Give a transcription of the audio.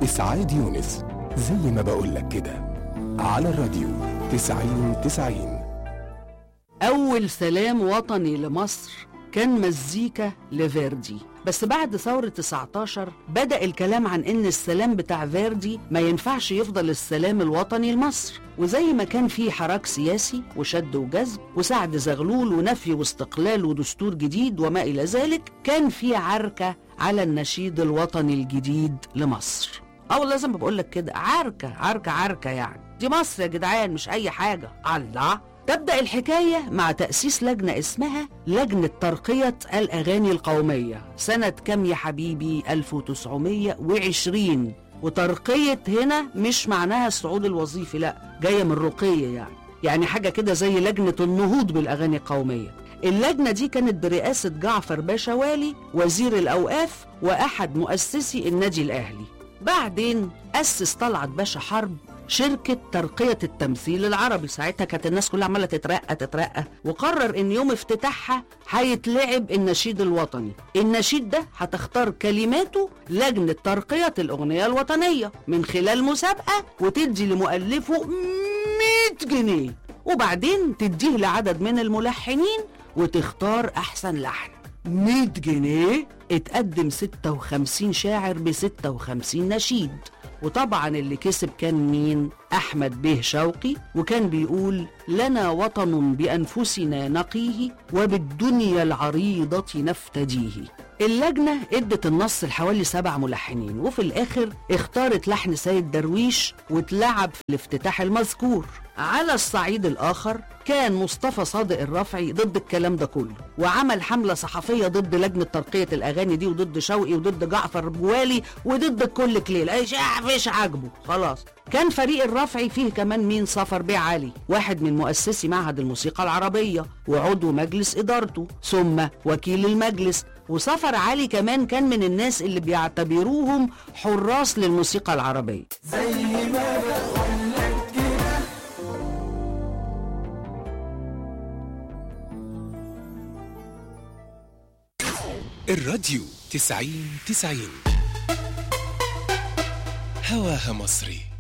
إسعاد يونس زي ما بقولك كده على الراديو تسعين تسعين أول سلام وطني لمصر كان مزيكا لفيردي بس بعد ثورة 19 بدأ الكلام عن إن السلام بتاع فيردي ما ينفعش يفضل السلام الوطني لمصر وزي ما كان في حراك سياسي وشد وجذب وسعد زغلول ونفي واستقلال ودستور جديد وما إلى ذلك كان في عركة على النشيد الوطني الجديد لمصر أو لازم بقول لك كده عركة عركة عركة يعني دي مصر يا جدعان مش أي حاجة الله تبدأ الحكاية مع تأسيس لجنة اسمها لجنة ترقية الأغاني القومية سنة كم يا حبيبي 1920 وترقية هنا مش معناها الصعود الوظيفي لا جاية من رقية يعني يعني حاجة كده زي لجنة النهوض بالأغاني القومية اللجنة دي كانت برئاسة جعفر باشا والي وزير الأوقاف وأحد مؤسسي النادي الأهلي بعدين أسس طلعت باشا حرب شركة ترقية التمثيل العربي ساعتها كانت الناس كلها عمالة تترقى تترقى وقرر ان يوم افتتاحها هيتلعب النشيد الوطني النشيد ده هتختار كلماته لجنة ترقية الأغنية الوطنية من خلال مسابقة وتدي لمؤلفه 100 جنيه وبعدين تديه لعدد من الملحنين وتختار أحسن لحن 100 جنيه اتقدم 56 شاعر ب 56 نشيد وطبعا اللي كسب كان مين احمد بيه شوقي وكان بيقول لنا وطن بانفسنا نقيه وبالدنيا العريضه نفتديه اللجنة ادت النص لحوالي سبع ملحنين وفي الآخر اختارت لحن سيد درويش واتلعب في الافتتاح المذكور على الصعيد الآخر كان مصطفى صادق الرافعي ضد الكلام ده كله وعمل حملة صحفية ضد لجنة ترقية الأغاني دي وضد شوقي وضد جعفر بوالي وضد الكل كليل أي شيء مش عاجبه خلاص كان فريق الرافعي فيه كمان مين صفر بيه علي واحد من مؤسسي معهد الموسيقى العربية وعضو مجلس إدارته ثم وكيل المجلس وصفر علي كمان كان من الناس اللي بيعتبروهم حراس للموسيقى العربية الراديو تسعين تسعين هواها مصري